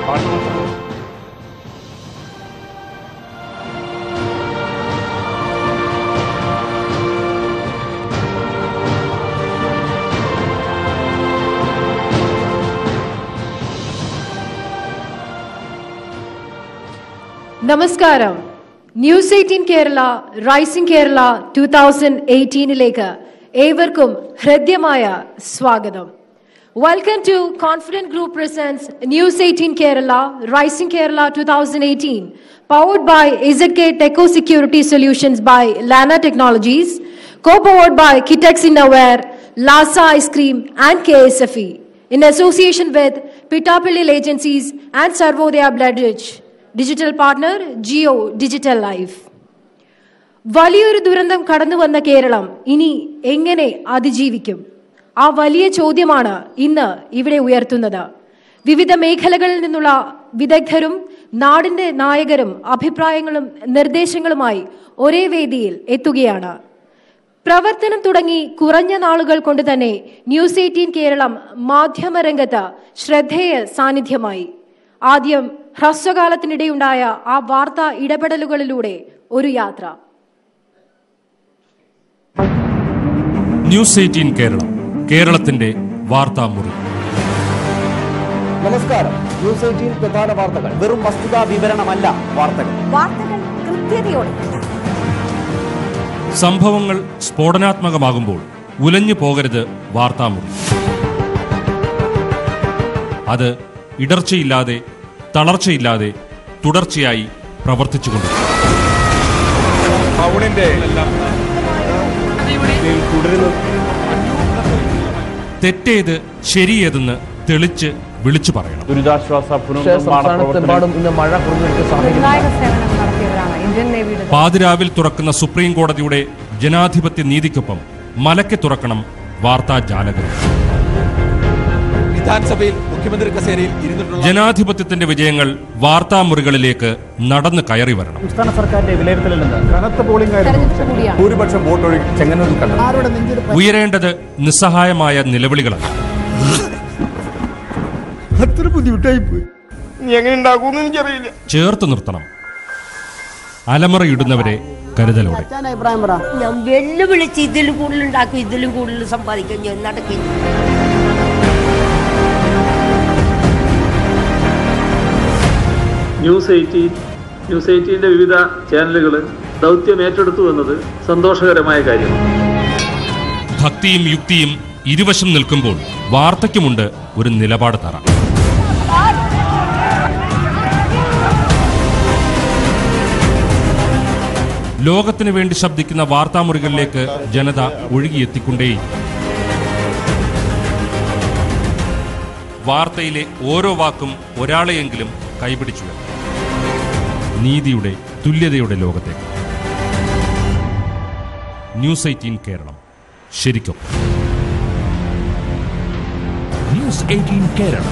നമസ്കാരം news eighteen Kerala rising Kerala two thousand എയ്റ്റീനിലേക്ക് ഏവർക്കും ഹൃദ്യമായ സ്വാഗതം welcome to confident group presents news eighteen Kerala rising Kerala two thousand eighteen powered by Z K techo security solutions by Lana technologies co-powered by Kitex Innerwear, Lhasa Ice Cream and KSFE in association with Pitapillil Agencies and Sarvodaya Bloodridge. Digital partner Geo Digital Life. വലിയൊരു ദുരന്തം കടന്നു വന്ന കേരളം ഇനി എങ്ങനെ അതിജീവിക്കും ആ വലിയ ചോദ്യമാണ് ഇന്ന് ഇവിടെ ഉയർത്തുന്നത് വിവിധ മേഖലകളിൽ നിന്നുള്ള വിദഗ്ധരും നാടിന്റെ നായകരും അഭിപ്രായങ്ങളും നിർദ്ദേശങ്ങളുമായി ഒരേ വേദിയിൽ എത്തുകയാണ് പ്രവർത്തനം തുടങ്ങി കുറഞ്ഞ നാളുകൾ കൊണ്ട് തന്നെ ന്യൂസ് എയ്റ്റീൻ കേരളം മാധ്യമരംഗത്ത് ശ്രദ്ധേയ സാന്നിധ്യമായി ആദ്യം ഹ്രസ്വകാലത്തിനിടെയുണ്ടായ ആ വാർത്താ ഇടപെടലുകളിലൂടെ ഒരു യാത്ര ന്യൂസ് എയ്റ്റീൻ കേരളം കേരളത്തിന്റെ വാർത്താമുറി നമസ്കാരം ന്യൂസ് എയ്റ്റീൻ പ്രധാന വാർത്തകൾ വെറും വസ്തുതാ വിവരണമല്ല വാർത്തകൾ വാർത്തകൾ കൃത്യതയോടെ സംഭവങ്ങൾ സ്ഫോടനാത്മകമാകുമ്പോൾ ഉലഞ്ഞു പോകരുത് വാർത്താമുറി അത് ഇടർച്ചയില്ലാതെ തളർച്ചയില്ലാതെ തുടർച്ചയായി പ്രവർത്തിച്ചുകൊണ്ട് ടൗണിന്റെ തുടരുന്നു തെറ്റേത് ശരിയേതെന്ന് തെളിച്ച് വിളിച്ചു പറയണം ദുരിതാശ്വാസ പുനർനിർമ്മാണ സംസ്ഥാനത്തെമ്പാടും ഇന്ന് മഴ കുറഞ്ഞെടുത്ത സാഹചര്യം നിർണായക സേവനം നടത്തിയവരാണ് ഇന്ത്യൻ നേവിയുടെ പാതിരാവിൽ തുറക്കുന്ന സുപ്രീം കോടതിയുടെ ജനാധിപത്യ നീതിക്കൊപ്പം മലയ്ക്ക് തുറക്കണം വാർത്താ ജാലകം വിധാൻസഭയിൽ മുഖ്യമന്ത്രി കസേരയിൽ ഇരുന്നിട്ടുള്ള ജനാധിപത്യത്തിന്റെ വിജയങ്ങൾ വാർത്താമുറികളിലേക്ക് നടന്നു കയറി വരണം സംസ്ഥാന സർക്കാരിന്റെ വിലയിരുത്തലിൽ നിന്ന് കനത്ത പോളിംഗ് തെരഞ്ഞെടുപ്പ് കൂടിയാണ് ഭൂരിപക്ഷം വോട്ടൊഴി ചെങ്ങന്നൂരിൽ കണ്ടത് ഉയരേണ്ടത് നിസ്സഹായമായ നിലവിളികളല്ല അത്ര ബുദ്ധിമുട്ടായി പോയി എങ്ങനെ ഉണ്ടാകുമെന്ന് എനിക്കറിയില്ല ചേർത്ത് നിർത്തണം അലമുറയിടുന്നവരെ കരുതലോടെ ഞാൻ വെല്ലുവിളിച്ച് ഇതിലും കൂടുതൽ ഉണ്ടാക്കും ഇതിലും കൂടുതൽ സമ്പാദിക്കും ഞാൻ നടക്കും ന്യൂസ് എയ്റ്റീൻ ന്യൂസ് എയ്റ്റീൻ്റെ വിവിധ ചാനലുകൾ ദൗത്യം ഏറ്റെടുത്തു എന്നത് സന്തോഷകരമായ കാര്യമാണ് ഭക്തിയും യുക്തിയും ഇരുവശം നിൽക്കുമ്പോൾ വാർത്തയ്ക്കുമുണ്ട് ഒരു നിലപാട് തറ ലോകത്തിനു വേണ്ടി ശബ്ദിക്കുന്ന വാർത്താമുറികളിലേക്ക് ജനത ഒഴുകിയെത്തിക്കൊണ്ടേയി വാർത്തയിലെ ഓരോ വാക്കും ഒരാളെയെങ്കിലും കൈപിടിച്ചു വരും. നീതിയുടെ തുല്യതയുടെ ലോകത്തേക്ക് ന്യൂസ് എയ്റ്റീൻ കേരളം ശരിക്കും news eighteen Keralam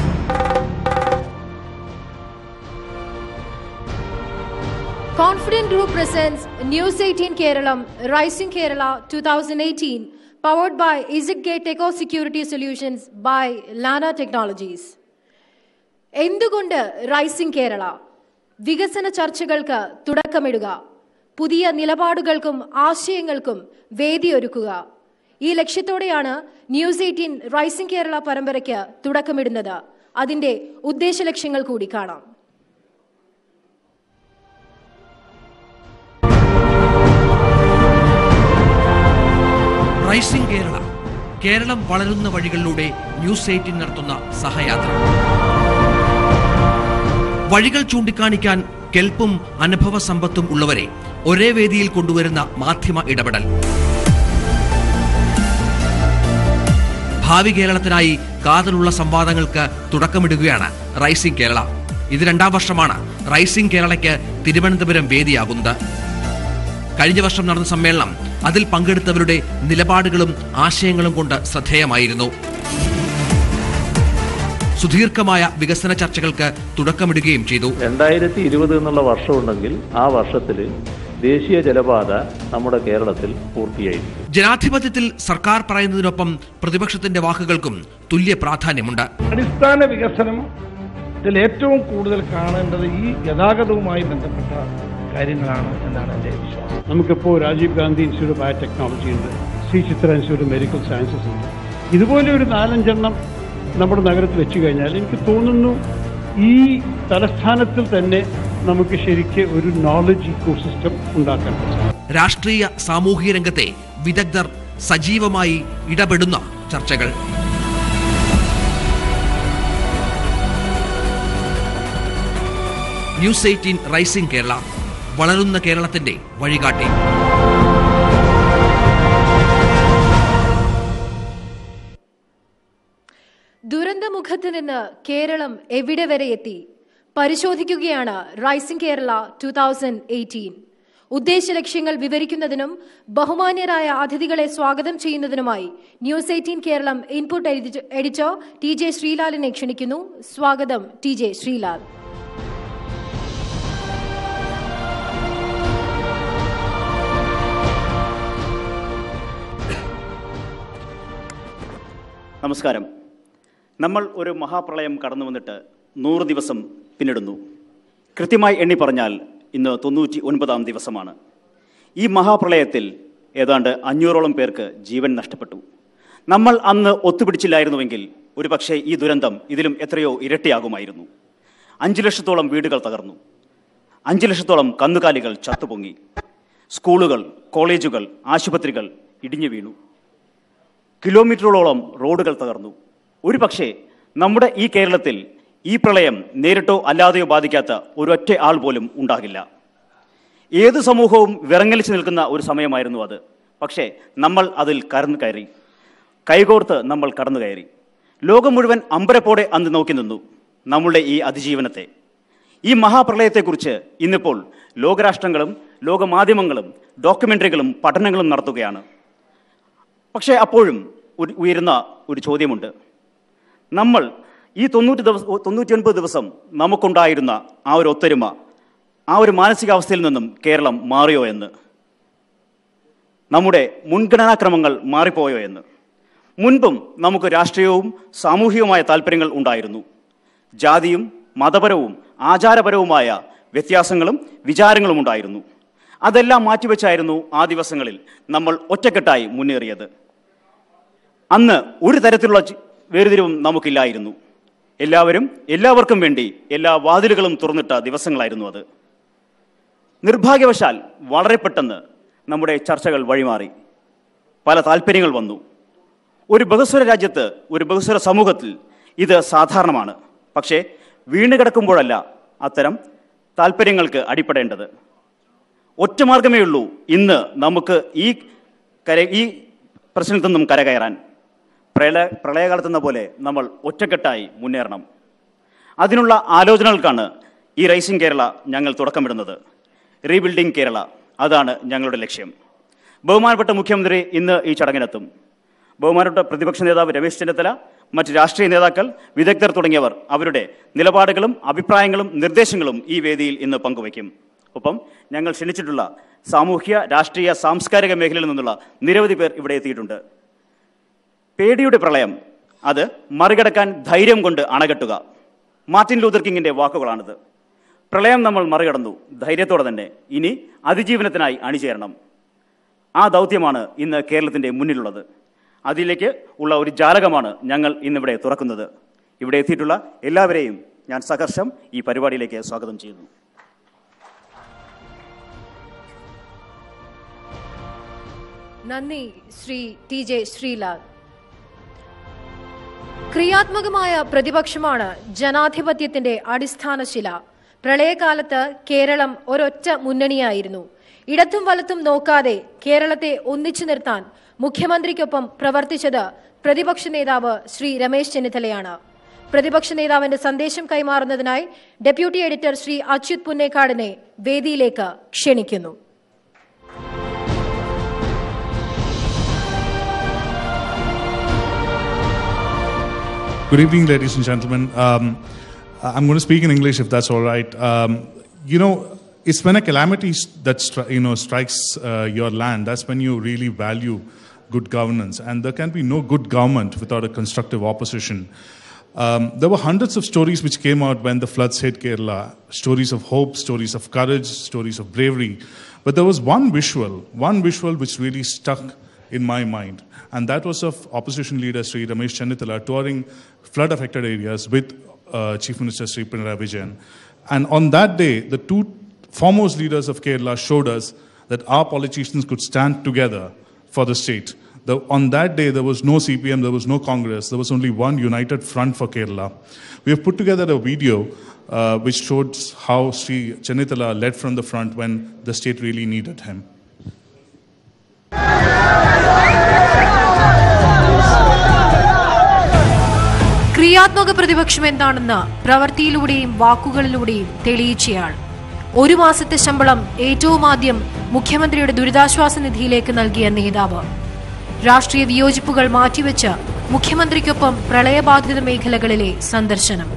Confident Group presents News 18 Keralam, Rising Kerala 2018, powered by EasyGate Eco Security Solutions by Lana Technologies. എന്തുകൊണ്ട് റൈസിംഗ് കേരള വികസന ചർച്ചകൾക്ക് തുടക്കമിടുക പുതിയ നിലപാടുകൾക്കും ആശയങ്ങൾക്കും വേദിയൊരുക്കുക ഈ ലക്ഷ്യത്തോടെയാണ് ന്യൂസ് എയ്റ്റീൻ റൈസിംഗ് കേരള പരമ്പരയ്ക്ക് തുടക്കമിടുന്നത് അതിന്റെ ഉദ്ദേശ ലക്ഷ്യങ്ങൾ കൂടി കാണാം റൈസിംഗ് കേരള കേരളം വളരുന്ന വഴികളിലൂടെ ന്യൂസ് എയ്റ്റീൻ നടത്തുന്ന സഹയാത്ര വഴികൾ ചൂണ്ടിക്കാണിക്കാൻ കെൽപ്പും അനുഭവ സമ്പത്തും ഉള്ളവരെ ഒരേ വേദിയിൽ കൊണ്ടുവരുന്ന മാധ്യമ ഇടപെടൽ ഭാവി കേരളത്തിനായി കാതലുള്ള സംവാദങ്ങൾക്ക് തുടക്കമിടുകയാണ് റൈസിംഗ് കേരള ഇത് രണ്ടാം വർഷമാണ് റൈസിംഗ് കേരളയ്ക്ക് തിരുവനന്തപുരം വേദിയാകുന്നത് കഴിഞ്ഞ വർഷം നടന്ന സമ്മേളനം അതിൽ പങ്കെടുത്തവരുടെ നിലപാടുകളും ആശയങ്ങളും കൊണ്ട് ശ്രദ്ധേയമായിരുന്നു സുദീർഘമായ വികസന ചർച്ചകൾക്ക് തുടക്കമിടുകയും ചെയ്തു രണ്ടായിരത്തി ഇരുപത് എന്നുള്ള വർഷമുണ്ടെങ്കിൽ ആ വർഷത്തിൽ ദേശീയ ജലപാത നമ്മുടെ കേരളത്തിൽ പൂർത്തിയായിരിക്കും ജനാധിപത്യത്തിൽ സർക്കാർ പറയുന്നതിനൊപ്പം പ്രതിപക്ഷത്തിന്റെ വാക്കുകൾക്കും തുല്യ പ്രാധാന്യമുണ്ട് അടിസ്ഥാന വികസനം ഇതിൽ ഏറ്റവും കൂടുതൽ കാണേണ്ടത് ഈ ഗതാഗതവുമായി ബന്ധപ്പെട്ട കാര്യങ്ങളാണ് എന്നാണ് എൻ്റെ വിശ്വാസം നമുക്കിപ്പോൾ Rajiv Gandhi institute of biotechnology ഉണ്ട് Shri Chitra institute of medical sciences ഉണ്ട് ഇതുപോലെ ഒരു നാലഞ്ചെണ്ണം നമ്മുടെ നഗരത്തിൽ വെച്ച് കഴിഞ്ഞാൽ എനിക്ക് തോന്നുന്നു ഈ തലസ്ഥാനത്തിൽ തന്നെ നമുക്ക് ശരിക്ക് ഒരു നോളജ് ഇക്കോസിസ്റ്റം ഉണ്ടാക്കാൻ പറ്റും രാഷ്ട്രീയ സാമൂഹിക രംഗത്തെ വിദഗ്ധർ സജീവമായി ഇടപെടുന്ന ചർച്ചകൾ ന്യൂസ് എയ്റ്റീൻ റൈസിംഗ് കേരള വളരുന്ന കേരളത്തിന്റെ വഴികാട്ടി ദുരന്തമുഖത്ത് നിന്ന് കേരളം എവിടെ വരെ എത്തി പരിശോധിക്കുകയാണ് rising Kerala two thousand eighteen ഉദ്ദേശ ലക്ഷ്യങ്ങൾ വിവരിക്കുന്നതിനും ബഹുമാന്യരായ അതിഥികളെ സ്വാഗതം ചെയ്യുന്നതിനുമായി ന്യൂസ് എയ്റ്റീൻ കേരളം ഇൻപുട്ട് എഡിറ്റ- എഡിറ്റർ ടി ജെ ശ്രീലാലിനെ ക്ഷണിക്കുന്നു സ്വാഗതം ടി ജെ ശ്രീലാൽ നമസ്കാരം നമ്മൾ ഒരു മഹാപ്രളയം കടന്നു വന്നിട്ട് നൂറ് ദിവസം പിന്നിടുന്നു കൃത്യമായി എണ്ണി പറഞ്ഞാൽ ഇന്ന് തൊണ്ണൂറ്റി ഒൻപതാം ദിവസമാണ് ഈ മഹാപ്രളയത്തിൽ ഏതാണ്ട് അഞ്ഞൂറോളം പേർക്ക് ജീവൻ നഷ്ടപ്പെട്ടു നമ്മൾ അന്ന് ഒത്തുപിടിച്ചില്ലായിരുന്നുവെങ്കിൽ ഒരുപക്ഷെ ഈ ദുരന്തം ഇതിലും എത്രയോ ഇരട്ടിയാകുമായിരുന്നു അഞ്ചു ലക്ഷത്തോളം വീടുകൾ തകർന്നു അഞ്ചു ലക്ഷത്തോളം കന്നുകാലികൾ ചത്തുപൊങ്ങി സ്കൂളുകൾ കോളേജുകൾ ആശുപത്രികൾ ഇടിഞ്ഞു വീണു കിലോമീറ്ററുകളോളം റോഡുകൾ തകർന്നു ഒരു പക്ഷേ നമ്മുടെ ഈ കേരളത്തിൽ ഈ പ്രളയം നേരിട്ടോ അല്ലാതെയോ ബാധിക്കാത്ത ഒരൊറ്റ ആൾ പോലും ഉണ്ടാകില്ല ഏത് സമൂഹവും വിറങ്ങലിച്ചു നിൽക്കുന്ന ഒരു സമയമായിരുന്നു അത് പക്ഷേ നമ്മൾ അതിൽ കടന്നു കയറി കൈകോർത്ത് നമ്മൾ കടന്നു കയറി ലോകം മുഴുവൻ അമ്പരപ്പോടെ അന്ന് നോക്കി നിന്നു നമ്മളുടെ ഈ അതിജീവനത്തെ ഈ മഹാപ്രളയത്തെക്കുറിച്ച് ഇന്നിപ്പോൾ ലോകരാഷ്ട്രങ്ങളും ലോകമാധ്യമങ്ങളും ഡോക്യുമെൻ്ററികളും പഠനങ്ങളും നടത്തുകയാണ് പക്ഷേ അപ്പോഴും ഒരു ഉയരുന്ന ഒരു ചോദ്യമുണ്ട് നമ്മൾ ഈ തൊണ്ണൂറ്റി ദിവസം തൊണ്ണൂറ്റി ഒൻപത് ദിവസം നമുക്കുണ്ടായിരുന്ന ആ ഒരു ഒത്തൊരുമ ആ ഒരു മാനസികാവസ്ഥയിൽ നിന്നും കേരളം മാറിയോ എന്ന് നമ്മുടെ മുൻഗണനാക്രമങ്ങൾ മാറിപ്പോയോ എന്ന് മുൻപും നമുക്ക് രാഷ്ട്രീയവും സാമൂഹികവുമായ താല്പര്യങ്ങൾ ഉണ്ടായിരുന്നു ജാതിയും മതപരവും ആചാരപരവുമായ വ്യത്യാസങ്ങളും വിചാരങ്ങളും ഉണ്ടായിരുന്നു അതെല്ലാം മാറ്റിവെച്ചായിരുന്നു ആ ദിവസങ്ങളിൽ നമ്മൾ ഒറ്റക്കെട്ടായി മുന്നേറിയത് അന്ന് ഒരു തരത്തിലുള്ള ചി- വേർതിരിവും നമുക്കില്ലായിരുന്നു എല്ലാവരും എല്ലാവർക്കും വേണ്ടി എല്ലാ വാതിലുകളും തുറന്നിട്ട ദിവസങ്ങളായിരുന്നു അത് നിർഭാഗ്യവശാൽ വളരെ പെട്ടെന്ന് നമ്മുടെ ചർച്ചകൾ വഴിമാറി പല താല്പര്യങ്ങൾ വന്നു ഒരു ബഹുസ്വര രാജ്യത്ത് ഒരു ബഹുസ്വര സമൂഹത്തിൽ ഇത് സാധാരണമാണ് പക്ഷേ വീണ് കിടക്കുമ്പോഴല്ല അത്തരം താല്പര്യങ്ങൾക്ക് അടിപ്പെടേണ്ടത് ഒറ്റ മാർഗമേ ഉള്ളൂ ഇന്ന് നമുക്ക് ഈ കര ഈ പ്രശ്നത്തിൽ നിന്നും കരകയറാൻ പ്രളയ പ്രളയകാലത്തെന്ന പോലെ നമ്മൾ ഒറ്റക്കെട്ടായി മുന്നേറണം അതിനുള്ള ആലോചനകൾക്കാണ് ഈ റൈസിംഗ് കേരള ഞങ്ങൾ തുടക്കമിടുന്നത് റീബിൽഡിംഗ് കേരള അതാണ് ഞങ്ങളുടെ ലക്ഷ്യം ബഹുമാനപ്പെട്ട മുഖ്യമന്ത്രി ഇന്ന് ഈ ചടങ്ങിനെത്തും ബഹുമാനപ്പെട്ട പ്രതിപക്ഷ നേതാവ് രമേശ് ചെന്നിത്തല മറ്റ് രാഷ്ട്രീയ നേതാക്കൾ വിദഗ്ധർ തുടങ്ങിയവർ അവരുടെ നിലപാടുകളും അഭിപ്രായങ്ങളും നിർദ്ദേശങ്ങളും ഈ വേദിയിൽ ഇന്ന് പങ്കുവയ്ക്കും ഒപ്പം ഞങ്ങൾ ക്ഷണിച്ചിട്ടുള്ള സാമൂഹ്യ രാഷ്ട്രീയ സാംസ്കാരിക മേഖലയിൽ നിന്നുള്ള നിരവധി പേർ ഇവിടെ എത്തിയിട്ടുണ്ട് പേടിയുടെ പ്രളയം അത് മറികടക്കാൻ ധൈര്യം കൊണ്ട് അണകെട്ടുക മാർട്ടിൻ ലൂതർ കിങ്ങിന്റെ വാക്കുകളാണിത് പ്രളയം നമ്മൾ മറികടന്നു ധൈര്യത്തോടെ തന്നെ ഇനി അതിജീവനത്തിനായി അണിചേരണം ആ ദൗത്യമാണ് ഇന്ന് കേരളത്തിന്റെ മുന്നിലുള്ളത് അതിലേക്ക് ഉള്ള ഒരു ജാലകമാണ് ഞങ്ങൾ ഇന്നിവിടെ തുറക്കുന്നത് ഇവിടെ എത്തിയിട്ടുള്ള എല്ലാവരെയും ഞാൻ സഹർഷം ഈ പരിപാടിയിലേക്ക് സ്വാഗതം ചെയ്യുന്നു നന്ദി ശ്രീ ടി ജെ ശ്രീലാൽ ക്രിയാത്മകമായ പ്രതിപക്ഷമാണ് ജനാധിപത്യത്തിന്റെ അടിസ്ഥാന ശില പ്രളയകാലത്ത് കേരളം ഒരൊറ്റ മുന്നണിയായിരുന്നു ഇടത്തും വലത്തും നോക്കാതെ കേരളത്തെ ഒന്നിച്ചു നിർത്താൻ മുഖ്യമന്ത്രിക്കൊപ്പം പ്രവർത്തിച്ചത് പ്രതിപക്ഷ നേതാവ് ശ്രീ രമേശ് ചെന്നിത്തലയാണ് പ്രതിപക്ഷ നേതാവിന്റെ സന്ദേശം കൈമാറുന്നതിനായി ഡെപ്യൂട്ടി എഡിറ്റർ ശ്രീ അച്യുത് പുന്നേക്കാടിനെ വേദിയിലേക്ക് ക്ഷണിക്കുന്നു Good evening, ladies and gentlemen. Um, I'm going to speak in English if that's all right. Um, you know, it's when a calamity s- that stri- you know strikes uh, your land that's when you really value good governance, and there can be no good government without a constructive opposition. Um, there were hundreds of stories which came out when the floods hit Kerala stories of hope, stories of courage, stories of bravery. But there was one visual, one visual which really stuck in my mind, and that was of opposition leader Sri Ramesh Channithala touring flood affected areas with uh, Chief Minister Sri Pinarayi Vijayan. And on that day, the two foremost leaders of Kerala showed us that our politicians could stand together for the state. The, on that day, there was no CPM, there was no Congress, there was only one united front for Kerala. We have put together a video uh, which shows how Sri Channithala led from the front when the state really needed him. ക്രിയാത്മക പ്രതിപക്ഷം എന്താണെന്ന് പ്രവൃത്തിയിലൂടെയും വാക്കുകളിലൂടെയും തെളിയിച്ചയാൾ ഒരു മാസത്തെ ശമ്പളം ഏറ്റവും ആദ്യം മുഖ്യമന്ത്രിയുടെ ദുരിതാശ്വാസ നിധിയിലേക്ക് നൽകിയ നേതാവ് രാഷ്ട്രീയ വിയോജിപ്പുകൾ മാറ്റിവെച്ച് മുഖ്യമന്ത്രിക്കൊപ്പം പ്രളയബാധിത മേഖലകളിലെ സന്ദർശനം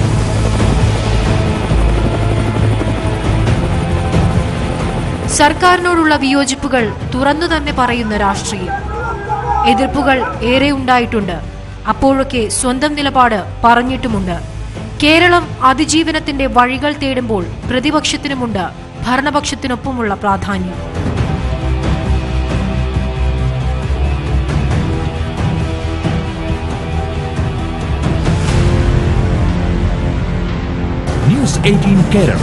സർക്കാരിനോടുള്ള വിയോജിപ്പുകൾ തുറന്നു തന്നെ പറയുന്ന രാഷ്ട്രീയം എതിർപ്പുകൾ ഏറെ ഉണ്ടായിട്ടുണ്ട് അപ്പോഴൊക്കെ സ്വന്തം നിലപാട് പറഞ്ഞിട്ടുമുണ്ട് കേരളം അതിജീവനത്തിന്റെ വഴികൾ തേടുമ്പോൾ പ്രതിപക്ഷത്തിനുമുണ്ട് ഭരണപക്ഷത്തിനൊപ്പമുള്ള പ്രാധാന്യം news eighteen Kerala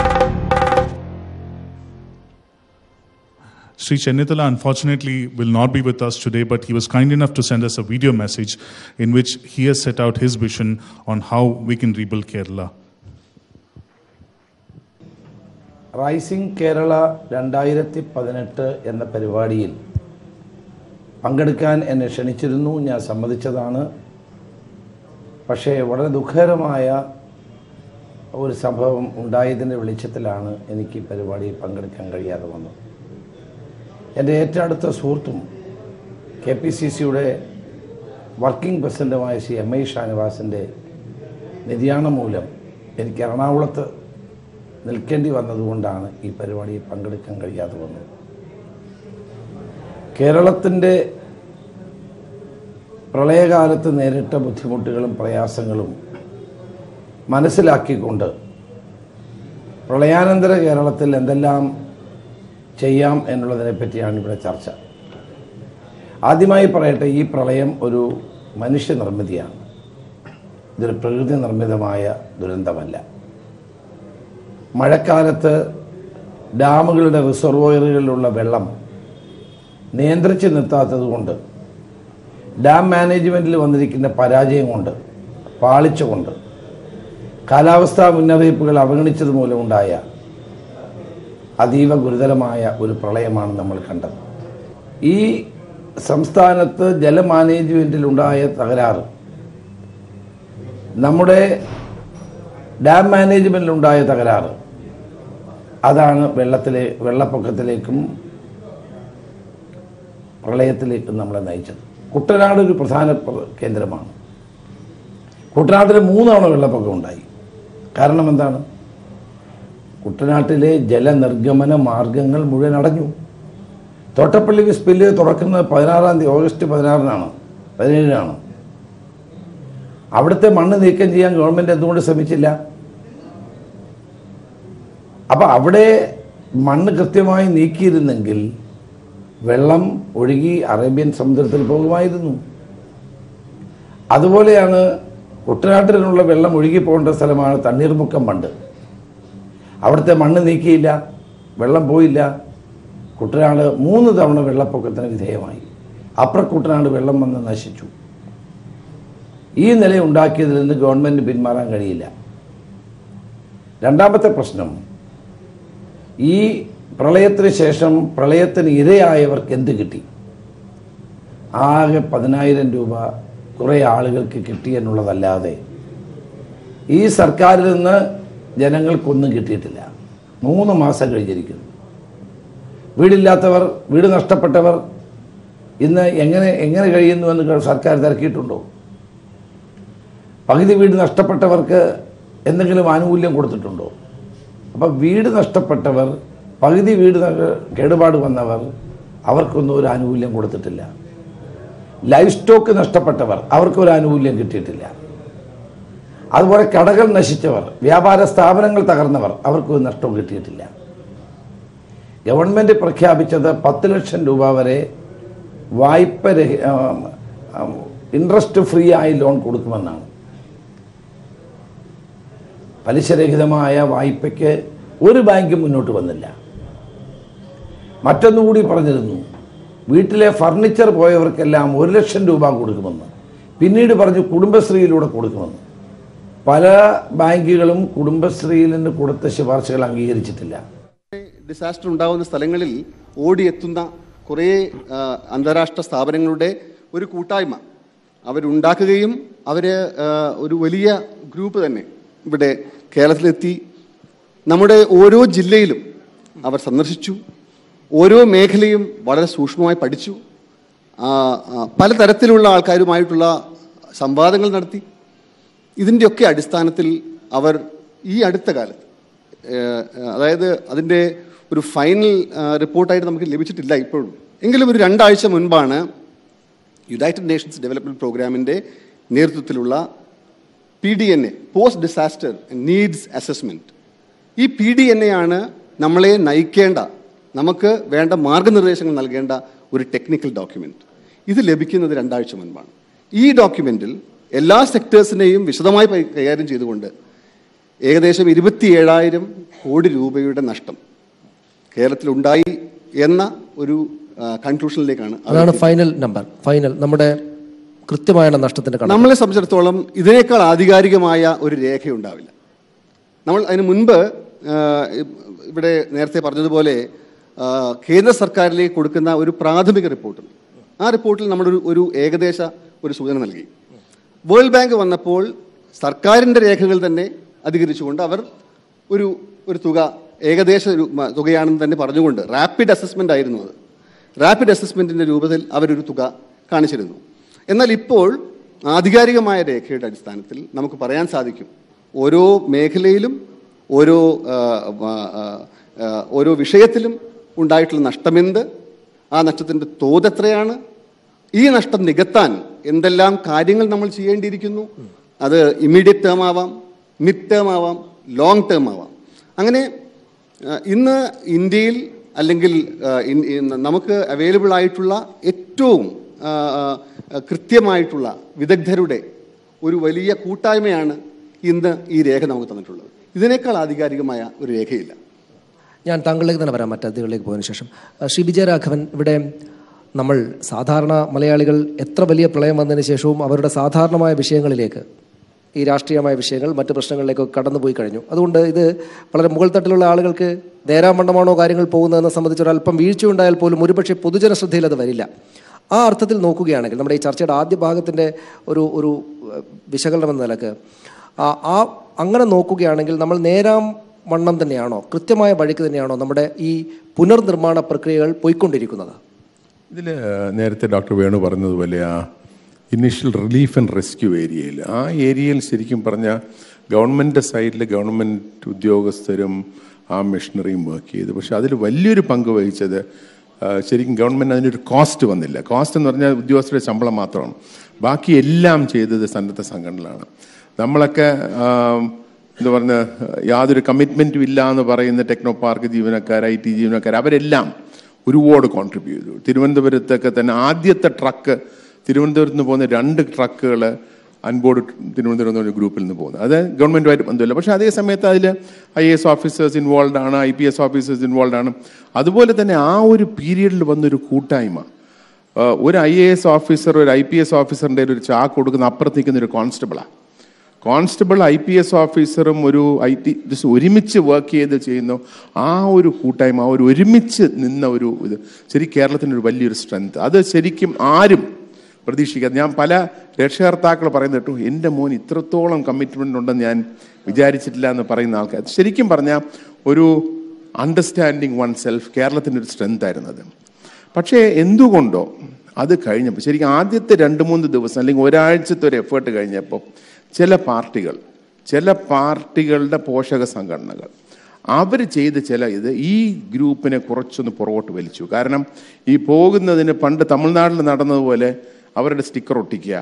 Sri Chennithala unfortunately will not be with us today, but he was kind enough to send us a video message in which he has set out his vision on how we can rebuild Kerala. Rising Kerala രണ്ടായിരത്തി പതിനെട്ട് എന്ന പരിപാടിയിൽ പങ്കെടുക്കാൻ എന്നെ ക്ഷണിച്ചിരുന്നു ഞാൻ സമ്മതിച്ചതാണ് പക്ഷേ വളരെ ദുഃഖകരമായ ഒരു സംഭവം ഉണ്ടായതിൻ്റെ വെളിച്ചത്തിലാണ് എനിക്ക് ഈ പരിപാടിയിൽ പങ്കെടുക്കാൻ കഴിയാതെ വന്നത് എൻ്റെ ഏറ്റവും അടുത്ത സുഹൃത്തും കെ പി സി സിയുടെ വർക്കിംഗ് പ്രസിഡൻറ്റുമായ ശ്രീ എം ഐ ഷാനിവാസിൻ്റെ നിര്യാണം മൂലം എനിക്ക് എറണാകുളത്ത് നിൽക്കേണ്ടി വന്നതുകൊണ്ടാണ് ഈ പരിപാടിയിൽ പങ്കെടുക്കാൻ കഴിയാതെ വന്നത് കേരളത്തിൻ്റെ പ്രളയകാലത്ത് നേരിട്ട ബുദ്ധിമുട്ടുകളും പ്രയാസങ്ങളും മനസ്സിലാക്കിക്കൊണ്ട് പ്രളയാനന്തര കേരളത്തിൽ എന്തെല്ലാം ചെയ്യാം എന്നുള്ളതിനെ പറ്റിയാണ് ഇവിടെ ചർച്ച ആദ്യമായി പറയട്ടെ ഈ പ്രളയം ഒരു മനുഷ്യനിർമ്മിതിയാണ് ഇതൊരു പ്രകൃതി നിർമ്മിതമായ ദുരന്തമല്ല മഴക്കാലത്ത് ഡാമുകളുടെ റിസർവോയറുകളിലുള്ള വെള്ളം നിയന്ത്രിച്ച് നിർത്താത്തത് കൊണ്ട് ഡാം മാനേജ്മെൻറ്റിൽ വന്നിരിക്കുന്ന പരാജയം കൊണ്ട് പാളിച്ച കൊണ്ട് കാലാവസ്ഥാ മുന്നറിയിപ്പുകൾ അവഗണിച്ചത് മൂലമുണ്ടായ അതീവ ഗുരുതരമായ ഒരു പ്രളയമാണ് നമ്മൾ കണ്ടത് ഈ സംസ്ഥാനത്ത് ജലമാനേജ്മെൻറ്റിലുണ്ടായ തകരാറ് നമ്മുടെ ഡാം മാനേജ്മെൻറ്റിലുണ്ടായ തകരാറ് അതാണ് വെള്ളത്തിലെ വെള്ളപ്പൊക്കത്തിലേക്കും പ്രളയത്തിലേക്കും നമ്മളെ നയിച്ചത് കുട്ടനാട് ഒരു പ്രധാന പ്ര- കേന്ദ്രമാണ് കുട്ടനാട്ടിൽ മൂന്നവണ വെള്ളപ്പൊക്കം ഉണ്ടായി കാരണം എന്താണ് കുട്ടനാട്ടിലെ ജലനിർഗമന മാർഗങ്ങൾ മുഴുവൻ അടഞ്ഞു തോട്ടപ്പള്ളി സ്പില്ല് തുറക്കുന്നത് പതിനാറാം തീയതി ഓഗസ്റ്റ് പതിനാറിനാണ് പതിനേഴിനാണ് അവിടുത്തെ മണ്ണ് നീക്കം ചെയ്യാൻ ഗവൺമെൻറ് എന്തുകൊണ്ട് ശ്രമിച്ചില്ല അപ്പം അവിടെ മണ്ണ് കൃത്യമായി നീക്കിയിരുന്നെങ്കിൽ വെള്ളം ഒഴുകി അറേബ്യൻ സമുദ്രത്തിൽ പോകുമായിരുന്നു അതുപോലെയാണ് കുട്ടനാട്ടിലുള്ള വെള്ളം ഒഴുകി പോകേണ്ട സ്ഥലമാണ് തണ്ണീർമുക്കം പണ്ട് അവിടുത്തെ മണ്ണ് നീക്കിയില്ല വെള്ളം പോയില്ല കുട്ടനാട് മൂന്ന് തവണ വെള്ളപ്പൊക്കത്തിന് വിധേയമായി അപ്പുറ കുട്ടനാട് വെള്ളം വന്ന് നശിച്ചു ഈ നില ഉണ്ടാക്കിയതിൽ നിന്ന് ഗവൺമെൻറ് പിന്മാറാൻ കഴിയില്ല രണ്ടാമത്തെ പ്രശ്നം ഈ പ്രളയത്തിന് ശേഷം പ്രളയത്തിന് ഇരയായവർക്ക് എന്ത് കിട്ടി ആകെ പതിനായിരം രൂപ കുറേ ആളുകൾക്ക് കിട്ടി എന്നുള്ളതല്ലാതെ ഈ സർക്കാരിൽ നിന്ന് ജനങ്ങൾക്കൊന്നും കിട്ടിയിട്ടില്ല മൂന്ന് മാസം കഴിഞ്ഞിരിക്കുന്നു വീടില്ലാത്തവർ വീട് നഷ്ടപ്പെട്ടവർ ഇന്ന് എങ്ങനെ എങ്ങനെ കഴിയുന്നുവെന്ന് സർക്കാർ തിരക്കിയിട്ടുണ്ടോ പകുതി വീട് നഷ്ടപ്പെട്ടവർക്ക് എന്തെങ്കിലും ആനുകൂല്യം കൊടുത്തിട്ടുണ്ടോ അപ്പം വീട് നഷ്ടപ്പെട്ടവർ പകുതി വീട് ന- കേടുപാട് വന്നവർ അവർക്കൊന്നും ഒരു ആനുകൂല്യം കൊടുത്തിട്ടില്ല ലൈഫ് സ്റ്റോക്ക് നഷ്ടപ്പെട്ടവർ അവർക്കൊരു ആനുകൂല്യം കിട്ടിയിട്ടില്ല അതുപോലെ കടകൾ നശിച്ചവർ വ്യാപാര സ്ഥാപനങ്ങൾ തകർന്നവർ അവർക്ക് ഒരു നഷ്ടവും കിട്ടിയിട്ടില്ല ഗവൺമെൻറ് പ്രഖ്യാപിച്ചത് പത്ത് ലക്ഷം രൂപ വരെ വായ്പ രഹി ഇൻട്രസ്റ്റ് ഫ്രീ ആയി ലോൺ കൊടുക്കുമെന്നാണ് പലിശരഹിതമായ വായ്പയ്ക്ക് ഒരു ബാങ്കും മുന്നോട്ട് വന്നില്ല മറ്റൊന്നുകൂടി പറഞ്ഞിരുന്നു വീട്ടിലെ ഫർണിച്ചർ പോയവർക്കെല്ലാം ഒരു ലക്ഷം രൂപ കൊടുക്കുമെന്ന് പിന്നീട് പറഞ്ഞു കുടുംബശ്രീയിലൂടെ കൊടുക്കുമെന്ന് പല ബാങ്കുകളും കുടുംബശ്രീയിൽ നിന്ന് കൊടുത്ത ശുപാർശകൾ അംഗീകരിച്ചിട്ടില്ല ഡിസാസ്റ്റർ ഉണ്ടാകുന്ന സ്ഥലങ്ങളിൽ ഓടിയെത്തുന്ന കുറേ ആ, അന്താരാഷ്ട്ര സ്ഥാപനങ്ങളുടെ ഒരു കൂട്ടായ്മ അവരുണ്ടാക്കുകയും അവർ ഒരു വലിയ ഗ്രൂപ്പ് തന്നെ ഇവിടെ കേരളത്തിലെത്തി നമ്മുടെ ഓരോ ജില്ലയിലും അവർ സന്ദർശിച്ചു ഓരോ മേഖലയും വളരെ സൂക്ഷ്മമായി പഠിച്ചു ആ, ആ, പലതരത്തിലുള്ള ആൾക്കാരുമായിട്ടുള്ള സംവാദങ്ങൾ നടത്തി ഇതിൻ്റെയൊക്കെ അടിസ്ഥാനത്തിൽ അവർ ഈ അടുത്ത കാലത്ത് ഏഹ്, അതായത് അതിൻ്റെ ഒരു ഫൈനൽ റിപ്പോർട്ടായിട്ട് നമുക്ക് ലഭിച്ചിട്ടില്ല ഇപ്പോഴും എങ്കിലും ഒരു രണ്ടാഴ്ച മുൻപാണ് യുണൈറ്റഡ് നേഷൻസ് ഡെവലപ്മെൻറ്റ് പ്രോഗ്രാമിൻ്റെ നേതൃത്വത്തിലുള്ള P D N A post disaster needs assessment ഈ പി ഡി എൻ എ ആണ് നമ്മളെ നയിക്കേണ്ട നമുക്ക് വേണ്ട മാർഗനിർദ്ദേശങ്ങൾ നൽകേണ്ട ഒരു ടെക്നിക്കൽ ഡോക്യുമെൻ്റ് ഇത് ലഭിക്കുന്നത് രണ്ടാഴ്ച മുൻപാണ് ഈ ഡോക്യുമെൻറ്റിൽ എല്ലാ സെക്ടേഴ്സിനെയും വിശദമായി പൈ- കൈകാര്യം ചെയ്തുകൊണ്ട് ഏകദേശം ഇരുപത്തി ഏഴായിരം കോടി രൂപയുടെ നഷ്ടം കേരളത്തിലുണ്ടായി എന്ന ഒരു കൺക്ലൂഷനിലേക്കാണ് അവർ അതാണ് ഫൈനൽ നമ്പർ ഫൈനൽ നമ്മുടെ കൃത്യമായ നഷ്ടത്തിന്റെ കണക്ക് നമ്മളെ സംബന്ധിച്ചിടത്തോളം ഇതിനേക്കാൾ ആധികാരികമായ ഒരു രേഖയുണ്ടാവില്ല നമ്മൾ അതിന് മുൻപ് ആ, ഇവിടെ നേരത്തെ പറഞ്ഞതുപോലെ ആ, കേന്ദ്ര സർക്കാരിലേക്ക് കൊടുക്കുന്ന ഒരു പ്രാഥമിക റിപ്പോർട്ടുണ്ട് ആ റിപ്പോർട്ടിൽ നമ്മളൊരു ഒരു ഏകദേശ ഒരു സൂചന നൽകി വേൾഡ് ബാങ്ക് വന്നപ്പോൾ സർക്കാരിൻ്റെ രേഖകൾ തന്നെ അധികരിച്ചുകൊണ്ട് അവർ ഒരു ഒരു തുക ഏകദേശ ഒരു മ- തുകയാണെന്ന് തന്നെ പറഞ്ഞുകൊണ്ട് റാപ്പിഡ് അസസ്മെൻ്റ് ആയിരുന്നു അത് റാപ്പിഡ് അസസ്മെൻറ്റിൻ്റെ രൂപത്തിൽ അവരൊരു തുക കാണിച്ചിരുന്നു എന്നാൽ ഇപ്പോൾ ആധികാരികമായ രേഖയുടെ അടിസ്ഥാനത്തിൽ നമുക്ക് പറയാൻ സാധിക്കും ഓരോ മേഖലയിലും ഓരോ ആ, ആ, ആ, ആ, ഓരോ വിഷയത്തിലും ഉണ്ടായിട്ടുള്ള നഷ്ടമെന്ത് ആ നഷ്ടത്തിൻ്റെ തോത് എത്രയാണ് ഈ നഷ്ടം നികത്താൻ എന്തെല്ലാം കാര്യങ്ങൾ നമ്മൾ ചെയ്യേണ്ടിയിരിക്കുന്നു അത് ഇമ്മീഡിയറ്റ് ടേം ആവാം മിഡ് ടേം ആവാം ലോങ് ടേം ആവാം അങ്ങനെ ആ, ഇന്ന് ഇന്ത്യയിൽ അല്ലെങ്കിൽ ആ, ഇൻ- ഇൻ- നമുക്ക് അവൈലബിൾ ആയിട്ടുള്ള ഏറ്റവും ആ, ആ, കൃത്യമായിട്ടുള്ള വിദഗ്ധരുടെ ഒരു വലിയ കൂട്ടായ്മയാണ് ഇന്ന് ഈ രേഖ നമുക്ക് തന്നിട്ടുള്ളത് ഇതിനേക്കാൾ ആധികാരികമായ ഒരു രേഖയില്ല ഞാൻ താങ്കളിലേക്ക് തന്നെ വരാം മറ്റു അതിഥികളിലേക്ക് പോയതിനു ശേഷം ആ, ശ്രീ വിജയരാഘവൻ ഇവിടെ നമ്മൾ സാധാരണ മലയാളികൾ എത്ര വലിയ പ്രളയം വന്നതിന് ശേഷവും അവരുടെ സാധാരണമായ വിഷയങ്ങളിലേക്ക് ഈ രാഷ്ട്രീയമായ വിഷയങ്ങൾ മറ്റ് പ്രശ്നങ്ങളിലേക്കൊക്കെ കടന്നുപോയി കഴിഞ്ഞു അതുകൊണ്ട് ഇത് വളരെ മുകൾ തട്ടിലുള്ള ആളുകൾക്ക് നേരാമണ്ഡമാണോ കാര്യങ്ങൾ പോകുന്നതെന്ന് സംബന്ധിച്ച് ഒരല്പം വീഴ്ച ഉണ്ടായാൽ പോലും ഒരുപക്ഷെ പൊതുജന ശ്രദ്ധയിൽ അത് വരില്ല ആ അർത്ഥത്തിൽ നോക്കുകയാണെങ്കിൽ നമ്മുടെ ഈ ചർച്ചയുടെ ആദ്യ ഭാഗത്തിൻ്റെ ഒരു ഒരു ഏഹ്, വിശകലനം എന്ന നിലക്ക് ആ ആ അങ്ങനെ നോക്കുകയാണെങ്കിൽ നമ്മൾ നേരാം വണ്ണം തന്നെയാണോ കൃത്യമായ വഴിക്ക് തന്നെയാണോ നമ്മുടെ ഈ പുനർനിർമ്മാണ പ്രക്രിയകൾ പോയിക്കൊണ്ടിരിക്കുന്നത് ഇതിൽ നേരത്തെ ഡോക്ടർ വേണു പറഞ്ഞതുപോലെ ആ ഇനിഷ്യൽ റിലീഫ് ആൻഡ് റെസ്ക്യൂ ഏരിയയിൽ ആ ഏരിയയിൽ ശരിക്കും പറഞ്ഞാൽ ഗവൺമെൻറ് സൈഡിൽ ഗവൺമെൻറ് ഉദ്യോഗസ്ഥരും ആ മെഷീനറിയും വർക്ക് ചെയ്തു പക്ഷെ അതിൽ വലിയൊരു പങ്ക് വഹിച്ചത് ആ, ശരിക്കും ഗവൺമെൻറ് അതിനൊരു കോസ്റ്റ് വന്നില്ല കോസ്റ്റ് എന്ന് പറഞ്ഞാൽ ഉദ്യോഗസ്ഥരുടെ ശമ്പളം മാത്രമാണ് ബാക്കി എല്ലാം ചെയ്തത് സന്നദ്ധ സംഘടനകളാണ് നമ്മളൊക്കെ ആ, എന്താ പറഞ്ഞ യാതൊരു കമ്മിറ്റ്മെൻറ്റും ഇല്ല എന്ന് പറയുന്ന ടെക്നോ പാർക്ക് ജീവനക്കാർ ഐ ടി ജീവനക്കാർ അവരെല്ലാം ഒരുപാട് കോൺട്രിബ്യൂട്ട് ചെയ്തു തിരുവനന്തപുരത്തൊക്കെ തന്നെ ആദ്യത്തെ ട്രക്ക് തിരുവനന്തപുരത്ത് നിന്ന് പോകുന്ന രണ്ട് ട്രക്കുകൾ അൻബോർഡ് തിരുവനന്തപുരം എന്ന് പറഞ്ഞ ഗ്രൂപ്പിൽ നിന്ന് പോകുന്നത് അത് ഗവൺമെൻറ്റുമായിട്ട് ബന്ധമില്ല പക്ഷേ അതേ സമയത്ത് അതിൽ ഐ എസ് ഓഫീസേഴ്സ് ഇൻവോൾവ് ആണ് I P S officers involve ആണ് അതുപോലെ തന്നെ ആ ഒരു പീരീഡിൽ വന്നൊരു കൂട്ടായ്മ ആ, ഒരു ഐ എ എസ് ഓഫീസർ ഒരു ഐ പി എസ് ഓഫീസറിൻ്റെ ഒരു ചാക്ക് കൊടുക്കുന്ന അപ്പുറത്ത് നിൽക്കുന്ന ഒരു കോൺസ്റ്റബിളാണ് കോൺസ്റ്റബിൾ ഐ പി എസ് ഓഫീസറും ഒരു ഐ ടി ജസ്റ്റ് ഒരുമിച്ച് വർക്ക് ചെയ്ത് ചെയ്യുന്നു ആ ഒരു കൂട്ടായ്മ ആ ഒരു ഒരുമിച്ച് നിന്ന ഒരു ഇത് ശരി കേരളത്തിൻ്റെ ഒരു വലിയൊരു സ്ട്രെങ്ത് അത് ശരിക്കും ആരും പ്രതീക്ഷിക്കാതെ ഞാൻ പല രക്ഷകർത്താക്കൾ പറയുന്നത് കേട്ടു എൻ്റെ മോൻ ഇത്രത്തോളം കമ്മിറ്റ്മെൻ്റ് ഉണ്ടെന്ന് ഞാൻ വിചാരിച്ചിട്ടില്ല എന്ന് പറയുന്ന ആൾക്കാർ ശരിക്കും പറഞ്ഞാൽ ഒരു അണ്ടർസ്റ്റാൻഡിങ് വൺ സെൽഫ് കേരളത്തിൻ്റെ ഒരു സ്ട്രെങ്ത് ആയിരുന്നത് പക്ഷേ എന്തുകൊണ്ടോ അത് കഴിഞ്ഞപ്പോൾ ശരിക്കും ആദ്യത്തെ രണ്ട് മൂന്ന് ദിവസം അല്ലെങ്കിൽ ഒരാഴ്ചത്തെ ഒരു എഫേർട്ട് കഴിഞ്ഞപ്പോൾ ചില പാർട്ടികൾ ചില പാർട്ടികളുടെ പോഷക സംഘടനകൾ അവർ ചെയ്ത ചില ഇത് ഈ ഗ്രൂപ്പിനെ കുറച്ചൊന്ന് പുറകോട്ട് വലിച്ചു കാരണം ഈ പോകുന്നതിന് പണ്ട് തമിഴ്നാട്ടിൽ നടന്നതുപോലെ അവരുടെ സ്റ്റിക്കർ ഒട്ടിക്കുക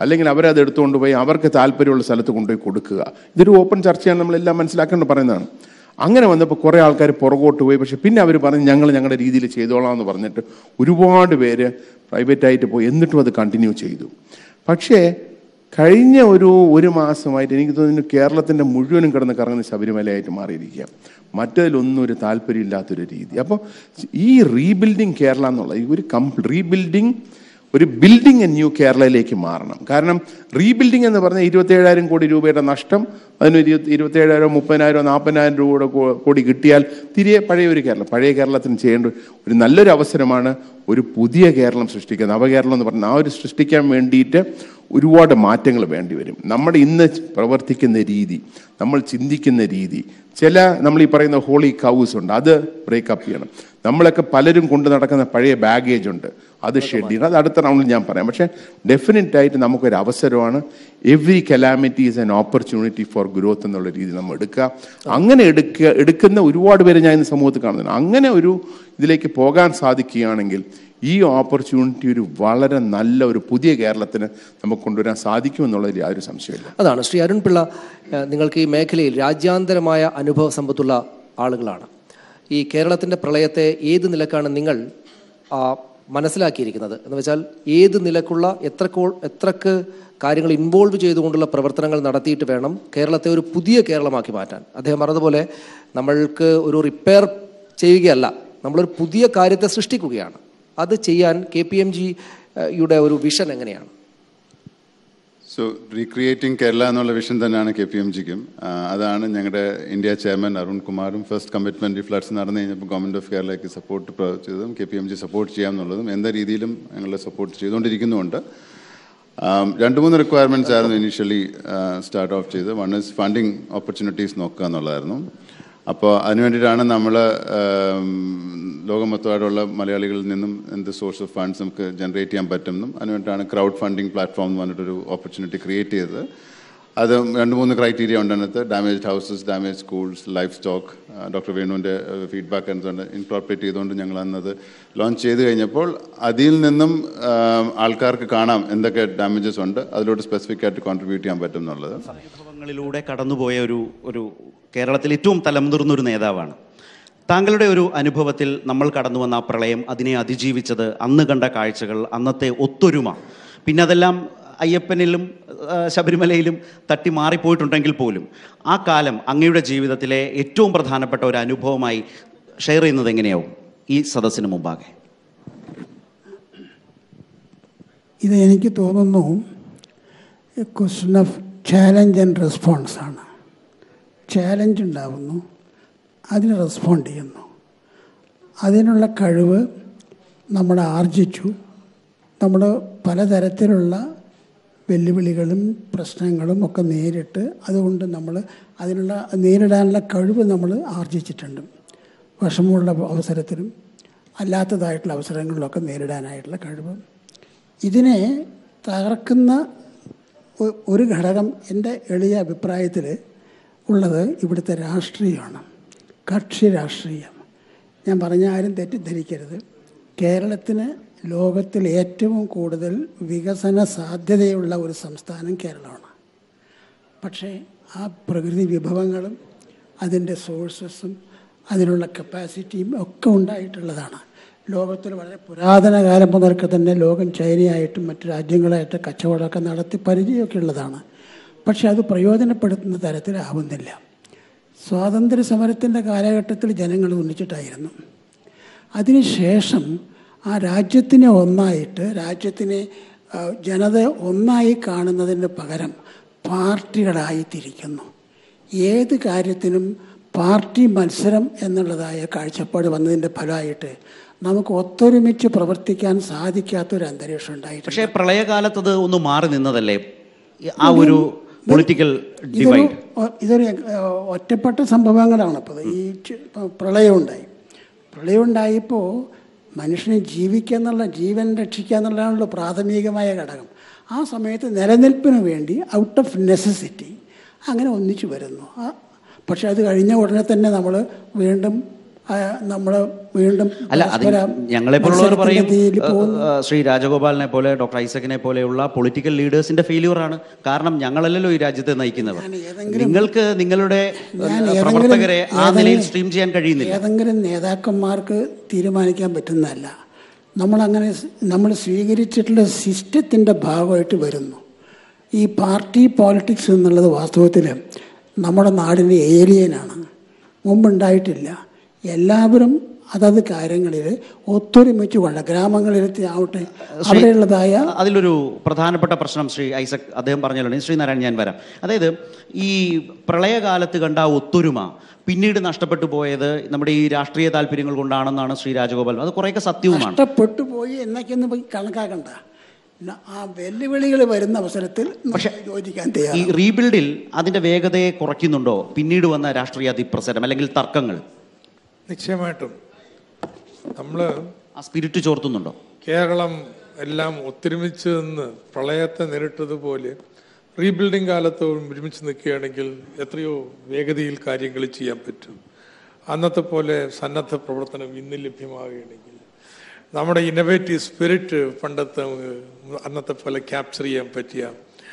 അല്ലെങ്കിൽ അവരത് എടുത്തുകൊണ്ട് പോയി അവർക്ക് താല്പര്യമുള്ള സ്ഥലത്ത് കൊണ്ടുപോയി കൊടുക്കുക ഇതൊരു ഓപ്പൺ ചർച്ചയാണ് നമ്മളെല്ലാം മനസ്സിലാക്കേണ്ട പറയുന്നതാണ് അങ്ങനെ വന്നപ്പോൾ കുറേ ആൾക്കാർ പുറകോട്ട് പോയി പക്ഷെ പിന്നെ അവർ പറഞ്ഞ് ഞങ്ങൾ ഞങ്ങളുടെ രീതിയിൽ ചെയ്തോളാം എന്ന് പറഞ്ഞിട്ട് ഒരുപാട് പേര് പ്രൈവറ്റായിട്ട് പോയി എന്നിട്ടും അത് കണ്ടിന്യൂ ചെയ്തു പക്ഷേ കഴിഞ്ഞ ഒരു ഒരു മാസമായിട്ട് എനിക്ക് തോന്നുന്നു കേരളത്തിൻ്റെ മുഴുവനും കിടന്ന് കറങ്ങുന്ന ശബരിമലയായിട്ട് മാറിയിരിക്കുക മറ്റതിലൊന്നും ഒരു താല്പര്യമില്ലാത്തൊരു രീതി അപ്പോൾ ഈ റീബിൽഡിങ് കേരള എന്നുള്ള ഈ ഒരു കം റീബിൽഡിങ് ഒരു ബിൽഡിംഗ് എ ന്യൂ കേരളയിലേക്ക് മാറണം കാരണം റീബിൽഡിംഗ് എന്ന് പറഞ്ഞാൽ ഇരുപത്തേഴായിരം കോടി രൂപയുടെ നഷ്ടം അതിന് ഇരുപത്തി ഇരുപത്തേഴായിരം മുപ്പതിനായിരം നാൽപ്പതിനായിരം രൂപയുടെ കോ- കോടി കിട്ടിയാൽ തിരികെ പഴയ ഒരു കേരളം പഴയ കേരളത്തിന് ചെയ്യേണ്ട ഒരു നല്ലൊരു അവസരമാണ് ഒരു പുതിയ കേരളം സൃഷ്ടിക്കുക നവകേരളം എന്ന് പറഞ്ഞാൽ ആ ഒരു സൃഷ്ടിക്കാൻ വേണ്ടിയിട്ട് ഒരുപാട് മാറ്റങ്ങൾ വേണ്ടി വരും നമ്മുടെ ഇന്ന് പ്രവർത്തിക്കുന്ന രീതി നമ്മൾ ചിന്തിക്കുന്ന രീതി ചില നമ്മൾ ഈ പറയുന്ന ഹോളി കൗസ് ഉണ്ട് അത് ബ്രേക്കപ്പ് ചെയ്യണം നമ്മളൊക്കെ പലരും കൊണ്ട് നടക്കുന്ന പഴയ ബാഗേജ് ഉണ്ട് അത് ഷെഡ് ചെയ്യണം അത് അടുത്ത റൗണ്ടിൽ ഞാൻ പറയാം പക്ഷേ ഡെഫിനറ്റ് ആയിട്ട് നമുക്കൊരു അവസരമാണ് every calamity is an opportunity for growth എന്നുള്ള രീതി നമ്മൾ എടുക്കുക അങ്ങനെ എടുക്കുക എടുക്കുന്ന ഒരുപാട് പേര് ഞാൻ ഇന്ന് സമൂഹത്തിൽ കാണുന്നുണ്ട് അങ്ങനെ ഒരു ഇതിലേക്ക് പോകാൻ സാധിക്കുകയാണെങ്കിൽ ഈ ഓപ്പർച്യൂണിറ്റി ഒരു വളരെ നല്ല ഒരു പുതിയ കേരളത്തിന് നമുക്ക് കൊണ്ടുവരാൻ സാധിക്കുമെന്നുള്ളതിൽ യാതൊരു സംശയമില്ല അതാണ് ശ്രീ അരുൺ പിള്ള ഏഹ്, നിങ്ങൾക്ക് ഈ മേഖലയിൽ രാജ്യാന്തരമായ അനുഭവ സമ്പത്തുള്ള ആളുകളാണ് ഈ കേരളത്തിൻ്റെ പ്രളയത്തെ ഏത് നിലക്കാണ് നിങ്ങൾ ആ, മനസ്സിലാക്കിയിരിക്കുന്നത് എന്ന് വെച്ചാൽ ഏത് നിലക്കുള്ള എത്രക്കോ എത്രക്ക് കാര്യങ്ങൾ ഇൻവോൾവ് ചെയ്തുകൊണ്ടുള്ള പ്രവർത്തനങ്ങൾ നടത്തിയിട്ട് വേണം കേരളത്തെ ഒരു പുതിയ കേരളമാക്കി മാറ്റാൻ അദ്ദേഹം പറഞ്ഞതുപോലെ നമ്മൾക്ക് ഒരു റിപ്പയർ ചെയ്യുകയല്ല നമ്മളൊരു പുതിയ കാര്യത്തെ സൃഷ്ടിക്കുകയാണ് അത് ചെയ്യാൻ കെ പി എം ജിയുടെ ഒരു വിഷൻ എങ്ങനെയാണ് സോ റീക്രിയേറ്റിംഗ് കേരള എന്നുള്ള വിഷൻ തന്നെയാണ് കെ പി എം ജിക്കും അതാണ് ഞങ്ങളുടെ ഇന്ത്യ ചെയർമാൻ അരുൺ കുമാറും ഫസ്റ്റ് കമ്മിറ്റ്മെന്റ് ഈ ഫ്ലഡ്സ് നടന്നു കഴിഞ്ഞപ്പോൾ ഗവൺമെന്റ് ഓഫ് കേരളയ്ക്ക് സപ്പോർട്ട് ചെയ്തതും K P M G support ചെയ്യാം എന്നുള്ളതും എന്താ രീതിയിലും ഞങ്ങളെ സപ്പോർട്ട് ചെയ്തുകൊണ്ടിരിക്കുന്നുമുണ്ട് Um, രണ്ട് മൂന്ന് റിക്വയർമെന്റ്സ് ആയിരുന്നു ഇനീഷ്യലി സ്റ്റാർട്ട് ഓഫ് ചെയ്ത് വൺ ഇസ് ഫണ്ടിങ് ഓപ്പർച്യൂണിറ്റീസ് നോക്കുക എന്നുള്ളതായിരുന്നു അപ്പോൾ അതിനു വേണ്ടിയിട്ടാണ് നമ്മൾ ലോകമൊത്തമായിട്ടുള്ള മലയാളികളിൽ നിന്നും എന്ത് സോഴ്സ് ഓഫ് ഫണ്ട്സ് നമുക്ക് ജനറേറ്റ് ചെയ്യാൻ പറ്റുമെന്നും അതിനുവേണ്ടിയിട്ടാണ് ക്രൗഡ് ഫണ്ടിങ് പ്ലാറ്റ്ഫോം എന്ന് പറഞ്ഞിട്ടൊരു ഓപ്പർച്യൂണിറ്റി ക്രിയേറ്റ് ചെയ്തത് അത് രണ്ട് മൂന്ന് ക്രൈറ്റീരിയ ഉണ്ട് അതിനകത്ത് damage houses damage schools life stock doctor വേണുവിൻ്റെ ഫീഡ്ബാക്ക് അനുസരിച്ച് ഇൻകോർപ്പറേറ്റ് ചെയ്തുകൊണ്ട് ഞങ്ങൾ അന്നത് ലോഞ്ച് ചെയ്ത് കഴിഞ്ഞപ്പോൾ അതിൽ നിന്നും ആ, ആൾക്കാർക്ക് കാണാം എന്തൊക്കെ ഡാമേജസ് ഉണ്ട് അതിലോട്ട് സ്പെസിഫിക് ആയിട്ട് കോൺട്രിബ്യൂട്ട് ചെയ്യാൻ പറ്റും എന്നുള്ളത് അനുഭവങ്ങളിലൂടെ കടന്നുപോയ ഒരു ഒരു കേരളത്തിൽ ഏറ്റവും തലമുതിർന്ന ഒരു നേതാവാണ് താങ്കളുടെ ഒരു അനുഭവത്തിൽ നമ്മൾ കടന്നു വന്ന ആ പ്രളയം അതിനെ അതിജീവിച്ചത് അന്ന് കണ്ട കാഴ്ചകൾ അന്നത്തെ ഒത്തൊരുമ പിന്നെ അതെല്ലാം അയ്യപ്പനിലും ആ, ശബരിമലയിലും തട്ടി മാറിപ്പോയിട്ടുണ്ടെങ്കിൽ പോലും ആ കാലം അങ്ങയുടെ ജീവിതത്തിലെ ഏറ്റവും പ്രധാനപ്പെട്ട ഒരു അനുഭവമായി ഷെയർ ചെയ്യുന്നത് എങ്ങനെയാവും ഈ സദസ്സിന് മുമ്പാകെ ഇത് എനിക്ക് തോന്നുന്നു question of challenge and response ആണ് ചാലഞ്ച് ഉണ്ടാവുന്നു അതിന് റെസ്പോണ്ട് ചെയ്യുന്നു അതിനുള്ള കഴിവ് നമ്മൾ ആർജിച്ചു നമ്മൾ പലതരത്തിലുള്ള വെല്ലുവിളികളും പ്രശ്നങ്ങളും ഒക്കെ നേരിട്ട് അതുകൊണ്ട് നമ്മൾ അതിനുള്ള നേരിടാനുള്ള കഴിവ് നമ്മൾ ആർജിച്ചിട്ടുണ്ട് വിഷമമുള്ള അവസരത്തിലും അല്ലാത്തതായിട്ടുള്ള അവസരങ്ങളിലൊക്കെ നേരിടാനായിട്ടുള്ള കഴിവ് ഇതിനെ തകർക്കുന്ന ഒ- ഒരു ഘടകം എൻ്റെ എളിയ അഭിപ്രായത്തിൽ ഉള്ളത് ഇവിടുത്തെ രാഷ്ട്രീയമാണ് കക്ഷി രാഷ്ട്രീയം ഞാൻ പറഞ്ഞ ആരും തെറ്റിദ്ധരിക്കരുത് കേരളത്തിന് ലോകത്തിൽ ഏറ്റവും കൂടുതൽ വികസന സാധ്യതയുള്ള ഒരു സംസ്ഥാനം കേരളമാണ് പക്ഷേ ആ പ്രകൃതി വിഭവങ്ങളും അതിൻ്റെ സോഴ്സസും അതിനുള്ള കപ്പാസിറ്റിയും ഒക്കെ ഉണ്ടായിട്ടുള്ളതാണ് ലോകത്തിൽ വളരെ പുരാതന കാലം മുതൽക്ക് തന്നെ ലോകം ചൈനയായിട്ടും മറ്റു രാജ്യങ്ങളായിട്ട് കച്ചവടമൊക്കെ നടത്തി പരിചയമൊക്കെ ഉള്ളതാണ് പക്ഷെ അത് പ്രയോജനപ്പെടുത്തുന്ന തരത്തിലാവുന്നില്ല സ്വാതന്ത്ര്യ സമരത്തിൻ്റെ കാലഘട്ടത്തിൽ ജനങ്ങൾ ഒന്നിച്ചിട്ടായിരുന്നു അതിനുശേഷം ആ രാജ്യത്തിനെ ഒന്നായിട്ട് രാജ്യത്തിനെ ആ, ജനത ഒന്നായി കാണുന്നതിന് പകരം പാർട്ടികളായി തിരിക്കുന്നു ഏത് കാര്യത്തിനും പാർട്ടി മത്സരം എന്നുള്ളതായ കാഴ്ചപ്പാട് വന്നതിൻ്റെ ഫലമായിട്ട് നമുക്ക് ഒത്തൊരുമിച്ച് പ്രവർത്തിക്കാൻ സാധിക്കാത്തൊരു അന്തരീക്ഷം ഉണ്ടായിട്ടുണ്ട് പക്ഷേ പ്രളയകാലത്ത് അത് ഒന്ന് മാറി നിന്നതല്ലേ ഈ ആ ഒരു പൊളിറ്റിക്കൽ ഇതൊരു ഡിവൈഡ് ഒ- ഇതൊരു ഏഹ്, ഒറ്റപ്പെട്ട സംഭവങ്ങളാണ് ഇപ്പോൾ ഈ ചു- ഇപ്പൊ പ്രളയം ഉണ്ടായി പ്രളയം ഉണ്ടായപ്പോൾ മനുഷ്യനെ ജീവിക്കുക എന്നുള്ള ജീവൻ രക്ഷിക്കുക എന്നുള്ളതാണല്ലോ പ്രാഥമികമായ ഘടകം ആ സമയത്ത് നിലനിൽപ്പിന് വേണ്ടി ഔട്ട് ഓഫ് നെസസിറ്റി അങ്ങനെ ഒന്നിച്ചു വരുന്നു ആ പക്ഷെ അത് കഴിഞ്ഞ ഉടനെ തന്നെ നമ്മൾ വീണ്ടും നമ്മൾ വീണ്ടും അല്ല അത് പരസ്പര ഞങ്ങളെപ്പോലുള്ളവർ പറയും മത്സരത്തിന്റെ ഇതിൽ ഏഹ്, പോകുന്നു. ഏഹ്, ശ്രീ രാജഗോപാലിനെ പോലെ ഡോക്ടർ ഐസക്കിനെ പോലെയുള്ള പൊളിറ്റിക്കൽ ലീഡേഴ്സിന്റെ ഫെയിലിയറാണ് കാരണം ഞങ്ങളല്ലല്ലോ ഈ രാജ്യത്തെ നയിക്കുന്നവർ നിങ്ങൾക്ക് നിങ്ങളുടെ ഏഹ്, ഞാൻ ഏതെങ്കിലും- പ്രവർത്തകരെ ആ നിലയിൽ ഏതെങ്കിലും- സ്ട്രീം ചെയ്യാൻ കഴിയുന്നില്ല ഏതെങ്കിലും നേതാക്കന്മാർക്ക് തീരുമാനിക്കാൻ പറ്റുന്നതല്ല നമ്മളങ്ങനെ സ് നമ്മൾ സ്വീകരിച്ചിട്ടുള്ള സിസ്റ്റത്തിൻ്റെ ഭാഗമായിട്ട് വരുന്നു ഈ പാർട്ടി പോളിറ്റിക്സ് എന്നുള്ളത് വാസ്തവത്തിൽ നമ്മുടെ നാടിന് ഏലിയനാണ് മുമ്പുണ്ടായിട്ടില്ല എല്ലാവരും അതത് കാര്യങ്ങളിൽ ഒത്തൊരുമിച്ച് കൊണ്ട ഗ്രാമങ്ങളിലെത്തി ആവട്ടെ ശ്രീ- അവിടെയുള്ളതായ അതിലൊരു പ്രധാനപ്പെട്ട പ്രശ്നം ശ്രീ ഐസക് അദ്ദേഹം പറഞ്ഞല്ലോ ശ്രീനാരായണൻ ഞാൻ വരാം അതായത് ഈ പ്രളയകാലത്ത് കണ്ട ആ ഒത്തൊരുമ പിന്നീട് നഷ്ടപ്പെട്ടു പോയത് നമ്മുടെ ഈ രാഷ്ട്രീയ താല്പര്യങ്ങൾ കൊണ്ടാണെന്നാണ് ശ്രീ രാജഗോപാൽ അത് കുറേയൊക്കെ സത്യവുമാണ് നഷ്ടപ്പെട്ടു പോയി എന്നൊക്കെയൊന്നും പോയി കണക്കാക്കണ്ട ന- ആ വെല്ലുവിളികൾ വരുന്ന അവസരത്തിൽ നമുക്ക് യോജിക്കാൻ ഈ തയ്യാറാണ് റീബിൽഡിൽ അതിന്റെ വേഗതയെ കുറയ്ക്കുന്നുണ്ടോ പിന്നീട് വന്ന രാഷ്ട്രീയ അതിപ്രസരം അല്ലെങ്കിൽ തർക്കങ്ങൾ നിശ്ചയമായിട്ടും നമ്മൾ ആ സ്പിരിറ്റ് ചോർത്തുന്നുണ്ടോ കേരളം എല്ലാം ഒത്തൊരുമിച്ച് നിന്ന് പ്രളയത്തെ നേരിട്ടതുപോലെ റീബിൽഡിംഗ് കാലത്ത് ഒരുമിച്ച് നിൽക്കുകയാണെങ്കിൽ എത്രയോ വേഗതയിൽ കാര്യങ്ങൾ ചെയ്യാൻ പറ്റും അന്നത്തെ പോലെ സന്നദ്ധ പ്രവർത്തനം ഇന്ന് ലഭ്യമാവുകയാണെങ്കിൽ നമ്മുടെ ഇന്നവേറ്റീവ് സ്പിരിറ്റ് പണ്ടത്തെ അന്നത്തെ പോലെ ക്യാപ്ചർ ചെയ്യാൻ പറ്റിയ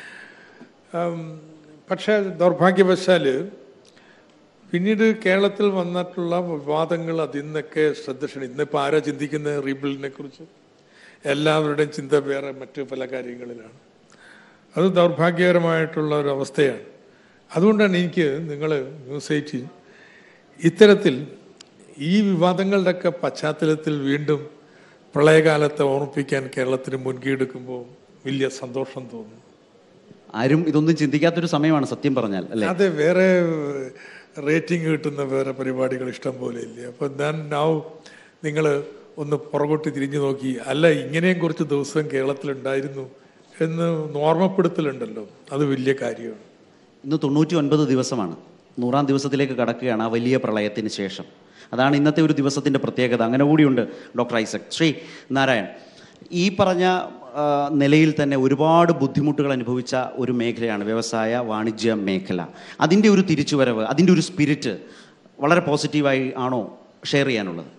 ഉം, പക്ഷേ ദൗർഭാഗ്യവശാൽ പിന്നീട് കേരളത്തിൽ വന്നിട്ടുള്ള വിവാദങ്ങൾ അതിൽ നിന്നൊക്കെ ശ്രദ്ധ ക്ഷണി ഇന്നിപ്പോൾ ആരാ ചിന്തിക്കുന്നത് റീബിൽഡിനെ കുറിച്ച് എല്ലാവരുടെയും ചിന്ത വേറെ മറ്റു പല കാര്യങ്ങളിലാണ് അത് ദൗർഭാഗ്യകരമായിട്ടുള്ള ഒരു അവസ്ഥയാണ് അതുകൊണ്ടാണ് എനിക്ക് നിങ്ങൾ ന്യൂസ് എയ്റ്റീൻ ഇത്തരത്തിൽ ഈ വിവാദങ്ങളുടെയൊക്കെ പശ്ചാത്തലത്തിൽ വീണ്ടും പ്രളയകാലത്തെ ഓർമ്മിപ്പിക്കാൻ കേരളത്തിന് മുൻകൈ എടുക്കുമ്പോൾ വലിയ സന്തോഷം തോന്നുന്നു ആരും ഇതൊന്നും ചിന്തിക്കാത്തൊരു സമയമാണ് സത്യം പറഞ്ഞാൽ അല്ലെ അതെ വേറെ റേറ്റിംഗ് കിട്ടുന്ന വേറെ പരിപാടികൾ ഇഷ്ടം പോലെ ഇല്ലേ അപ്പൊ ഞാൻ നാവ് നിങ്ങൾ ഒന്ന് പുറകോട്ട് തിരിഞ്ഞു നോക്കി അല്ല ഇങ്ങനെയും കുറച്ച് ദിവസം കേരളത്തിൽ ഉണ്ടായിരുന്നു എന്ന് ഓർമ്മപ്പെടുത്തലുണ്ടല്ലോ അത് വലിയ കാര്യമാണ് ഇന്ന് തൊണ്ണൂറ്റി ഒൻപത് ദിവസമാണ് നൂറാം ദിവസത്തിലേക്ക് കടക്കുകയാണ് ആ വലിയ പ്രളയത്തിന് ശേഷം അതാണ് ഇന്നത്തെ ഒരു ദിവസത്തിന്റെ പ്രത്യേകത അങ്ങനെ കൂടിയുണ്ട് ഡോക്ടർ ഐസക് ശ്രീ നാരായൺ ഈ പറഞ്ഞ ആ, നിലയിൽ തന്നെ ഒരുപാട് ബുദ്ധിമുട്ടുകൾ അനുഭവിച്ച ഒരു മേഖലയാണ് വ്യവസായ വാണിജ്യ മേഖല അതിൻ്റെ ഒരു തിരിച്ചുവരവ് അതിൻ്റെ ഒരു സ്പിരിറ്റ് വളരെ പോസിറ്റീവായി ആണോ ഷെയർ ചെയ്യാനുള്ളത്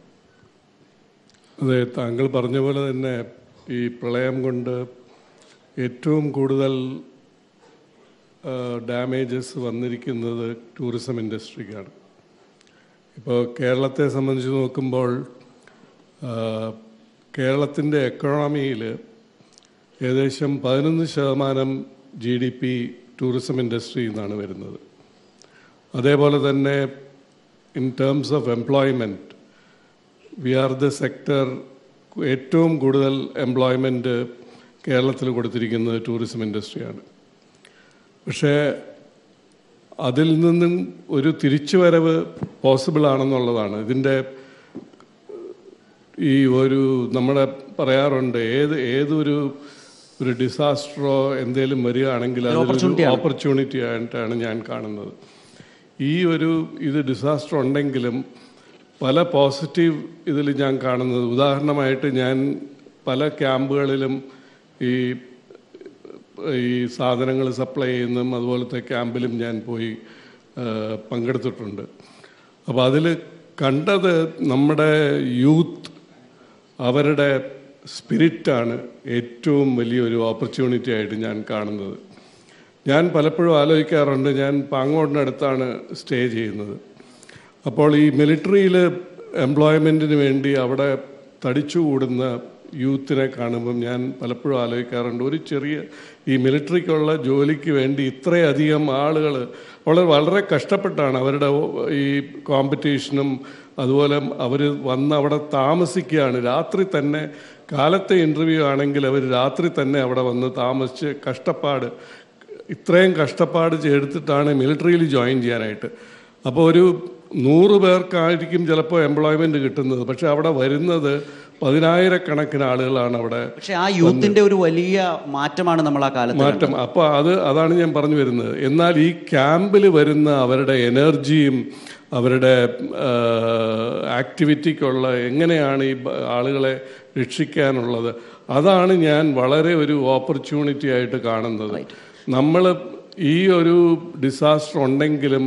അതെ താങ്കൾ പറഞ്ഞ പോലെ തന്നെ ഈ പ്രളയം കൊണ്ട് ഏറ്റവും കൂടുതൽ ഡാമേജസ് വന്നിരിക്കുന്നത് ടൂറിസം ഇൻഡസ്ട്രിക്കാണ് ഇപ്പോൾ കേരളത്തെ സംബന്ധിച്ച് നോക്കുമ്പോൾ കേരളത്തിൻ്റെ എക്കണോമിയിൽ ഏകദേശം പതിനൊന്ന് ശതമാനം ജി ഡി പി ടൂറിസം ഇൻഡസ്ട്രിയിൽ നിന്നാണ് വരുന്നത് അതേപോലെ തന്നെ in terms of employment we are the sector ഏറ്റവും കൂടുതൽ എംപ്ലോയ്മെൻറ്റ് കേരളത്തിൽ കൊടുത്തിരിക്കുന്നത് ടൂറിസം ഇൻഡസ്ട്രിയാണ് പക്ഷേ അതിൽ നിന്നും ഒരു തിരിച്ചുവരവ് പോസിബിൾ ആണെന്നുള്ളതാണ് ഇതിൻ്റെ ഈ ഒരു നമ്മുടെ പറയാറുണ്ട് ഏത് ഏതൊരു ഒരു ഡിസാസ്റ്ററോ എന്തേലും വരികയാണെങ്കിൽ ഒരു അതൊരു opportunity ആണ്. ഓപ്പർച്യൂണിറ്റി ആയിട്ടാണ് ഞാൻ കാണുന്നത് ഈ ഒരു ഇത് ഡിസാസ്റ്റർ ഉണ്ടെങ്കിലും പല പോസിറ്റീവ് ഇതിൽ ഞാൻ കാണുന്നത് ഉദാഹരണമായിട്ട് ഞാൻ പല ക്യാമ്പുകളിലും ഈ ഈ സാധനങ്ങൾ സപ്ലൈ ചെയ്യുന്നതും അതുപോലത്തെ ക്യാമ്പിലും ഞാൻ പോയി ആ, പങ്കെടുത്തിട്ടുണ്ട് അപ്പോൾ അതിൽ കണ്ടത് നമ്മുടെ യൂത്ത് അവരുടെ സ്പിരിറ്റാണ് ഏറ്റവും വലിയൊരു ഓപ്പർച്യൂണിറ്റി ആയിട്ട് ഞാൻ കാണുന്നത് ഞാൻ പലപ്പോഴും ആലോചിക്കാറുണ്ട് ഞാൻ പാങ്ങോടിനടുത്താണ് സ്റ്റേ ചെയ്യുന്നത് അപ്പോൾ ഈ മിലിറ്ററിയിൽ എംപ്ലോയ്മെൻറ്റിന് വേണ്ടി അവിടെ തടിച്ചുകൂടുന്ന യൂത്തിനെ കാണുമ്പം ഞാൻ പലപ്പോഴും ആലോചിക്കാറുണ്ട് ഒരു ചെറിയ ഈ മിലിറ്ററിക്കുള്ള ജോലിക്ക് വേണ്ടി ഇത്രയധികം ആളുകൾ വളരെ വളരെ കഷ്ടപ്പെട്ടാണ് അവരുടെ ഈ കോമ്പറ്റീഷനും അതുപോലെ അവർ വന്ന് അവിടെ താമസിക്കുകയാണ് രാത്രി തന്നെ കാലത്തെ ഇൻ്റർവ്യൂ ആണെങ്കിൽ അവർ രാത്രി തന്നെ അവിടെ വന്ന് താമസിച്ച് കഷ്ടപ്പാട് ഇത്രയും കഷ്ടപ്പാട് എടുത്തിട്ടാണ് മിലിറ്ററിയിൽ ജോയിൻ ചെയ്യാനായിട്ട് അപ്പോൾ ഒരു നൂറ് പേർക്കായിരിക്കും ചിലപ്പോൾ എംപ്ലോയ്മെന്റ് കിട്ടുന്നത് പക്ഷെ അവിടെ വരുന്നത് പതിനായിരക്കണക്കിന് ആളുകളാണ് അവിടെ പക്ഷെ ആ യൂത്തിന്റെ ഒരു വലിയ മാറ്റമാണ് നമ്മൾ ആ കാലത്ത് മാറ്റം കണ്ടത്. അപ്പോൾ അത് അതാണ് ഞാൻ പറഞ്ഞു വരുന്നത് എന്നാൽ ഈ ക്യാമ്പിൽ വരുന്ന അവരുടെ എനർജിയും അവരുടെ ആക്ടിവിറ്റിക്കുള്ള എങ്ങനെയാണ് ഈ ബ- ആളുകളെ രക്ഷിക്കാനുള്ളത് അതാണ് ഞാൻ വളരെ ഒരു ഓപ്പർച്യൂണിറ്റി ആയിട്ട് കാണുന്നത് നമ്മൾ ഈ ഒരു ഡിസാസ്റ്റർ ഉണ്ടെങ്കിലും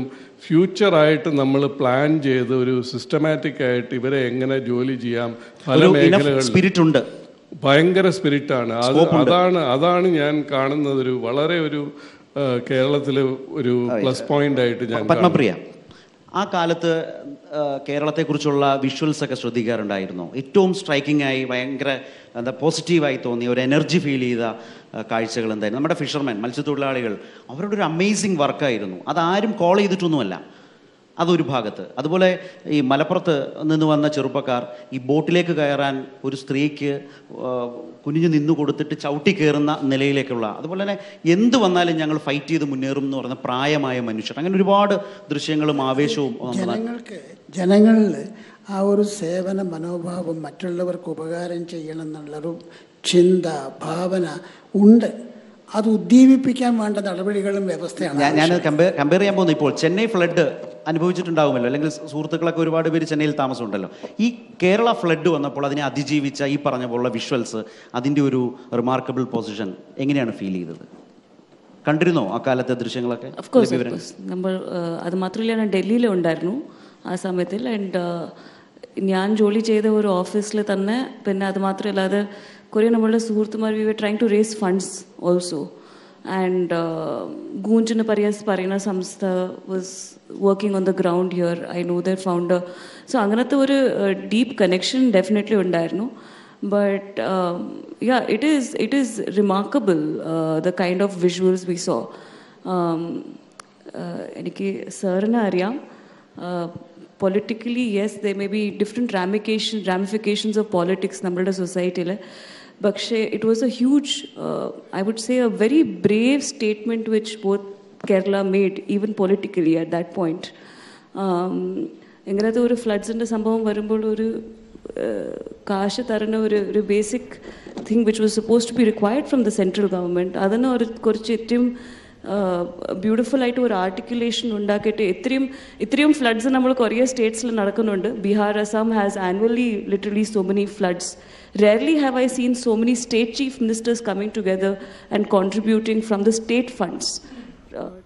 ഫ്യൂച്ചറായിട്ട് നമ്മൾ പ്ലാൻ ചെയ്ത് ഒരു സിസ്റ്റമാറ്റിക് ആയിട്ട് ഇവരെ എങ്ങനെ ജോലി ചെയ്യാം പല ഒരു enough മേഖലകളിൽ spirit ഉണ്ട് ഭയങ്കര സ്പിരിറ്റാണ് അത് Scope ഉണ്ട്. അതാണ് അതാണ് ഞാൻ കാണുന്നത് ഒരു വളരെ ഒരു ആ, കേരളത്തിലെ ഒരു പ്ലസ് പോയിന്റ് ആയിട്ട് ഞാൻ പത്മപ്രിയ ആ കാലത്ത് ആ, കേരളത്തെക്കുറിച്ചുള്ള വിഷ്വൽസ് ഒക്കെ ശ്രദ്ധിക്കാറുണ്ടായിരുന്നു ഏറ്റവും സ്ട്രൈക്കിംഗ് ആയി ഭയങ്കര എന്താ പോസിറ്റീവായി തോന്നിയ ഒരു എനർജി ഫീൽ ചെയ്ത ആ, കാഴ്ചകൾ എന്തായിരുന്നു നമ്മുടെ ഫിഷർമാൻ മത്സ്യത്തൊഴിലാളികൾ അവരുടെ ഒരു അമേസിങ് വർക്കായിരുന്നു അതാരും കോൾ ചെയ്തിട്ടൊന്നുമല്ല അതൊരു ഭാഗത്ത് അതുപോലെ ഈ മലപ്പുറത്ത് നിന്ന് വന്ന ചെറുപ്പക്കാർ ഈ ബോട്ടിലേക്ക് കയറാൻ ഒരു സ്ത്രീക്ക് ആ, കുനിഞ്ഞു നിന്നു കൊടുത്തിട്ട് ചവിട്ടി കയറുന്ന നിലയിലേക്കുള്ള അതുപോലെ തന്നെ എന്ത് വന്നാലും ഞങ്ങൾ ഫൈറ്റ് ചെയ്ത് മുന്നേറും എന്ന് പറഞ്ഞ പ്രായമായ മനുഷ്യർ അങ്ങനെ ഒരുപാട് ദൃശ്യങ്ങളും ആവേശവും നമ്മുടെ നാട്ടിൽ- ജനങ്ങൾക്ക് ജനങ്ങളിൽ ആ ഒരു സേവന മനോഭാവം മറ്റുള്ളവർക്ക് ഉപകാരം ചെയ്യണം എന്നുള്ളൊരു ചിന്ത ഭാവന ഉണ്ട് അത് ഉദ്ദീപിപ്പിക്കാൻ വേണ്ട നടപടികളും വ്യവസ്ഥയാണ് ഞാൻ ഞാൻ ആവശ്യം. കമ്പയർ കമ്പയർ ചെയ്യാൻ പോകുന്നത് ഇപ്പോൾ ചെന്നൈ ഫ്ലഡ് അനുഭവിച്ചിട്ടുണ്ടാവുമല്ലോ അല്ലെങ്കിൽ സുഹൃത്തുക്കളൊക്കെ ഒരുപാട് പേര് ചെന്നൈയിൽ താമസമുണ്ടല്ലോ ഈ കേരള ഫ്ലഡ് വന്നപ്പോൾ അതിനെ അതിജീവിച്ച ഈ പറഞ്ഞ പോലുള്ള വിഷ്വൽസ് അതിൻ്റെ ഒരു റിമാർക്കബിൾ പൊസിഷൻ എങ്ങനെയാണ് ഫീൽ ചെയ്തത് കണ്ടിരുന്നോ ആ കാലത്തെ ദൃശ്യങ്ങളൊക്കെ ഓഫ് കോഴ്സ് ഇതിലെ വിവരങ്ങൾ? നമ്മൾ ആ, അത് മാത്രമല്ല ഞാൻ ഡൽഹിയിൽ ഉണ്ടായിരുന്നു ആ സമയത്തിൽ ആൻഡ് ഞാൻ ജോലി ചെയ്ത ഒരു ഓഫീസിൽ തന്നെ പിന്നെ അത് മാത്രമല്ലാതെ കുറേ നമ്മളുടെ സുഹൃത്തുമാർ we were trying to raise funds also and ഗൂഞ്ചിന് പരിയസ് പറയുന്ന സംസ്ഥ was working on the ground here I know their founder so അങ്ങനത്തെ ഒരു ഡീപ്പ് കണക്ഷൻ ഡെഫിനറ്റ്ലി ഉണ്ടായിരുന്നു but um, yeah it is it is remarkable uh, the kind of visuals we saw um, uh, എനിക്ക് സാറിനെ അറിയാം politically yes they may be different ramification ramifications of politics നമ്മളുടെ സൊസൈറ്റിയിൽ പക്ഷേ it was a huge I would say a very brave statement which both Kerala made even politically at that point ഇങ്ങനത്തെ ഒരു ഫ്ലഡ്സിൻ്റെ സംഭവം വരുമ്പോൾ ഒരു ഏഹ്, കാശ് തരുന്ന ഒരു ഒരു basic thing which was suppose to be required from the central government അതിന് ഒരു കുറച്ച് ഏറ്റവും ബ്യൂട്ടിഫുൾ ആയിട്ട് ഒരു ആർട്ടിക്കുലേഷൻ ഉണ്ടാക്കിയിട്ട് ഇത്രയും ഇത്രയും ഫ്ലഡ്സ് നമ്മൾ കുറേ സ്റ്റേറ്റ്സിൽ നടക്കുന്നുണ്ട് Bihar Assam has annually literally so many floods rarely have I seen so many state chief ministers coming together and contributing from the state funds uh,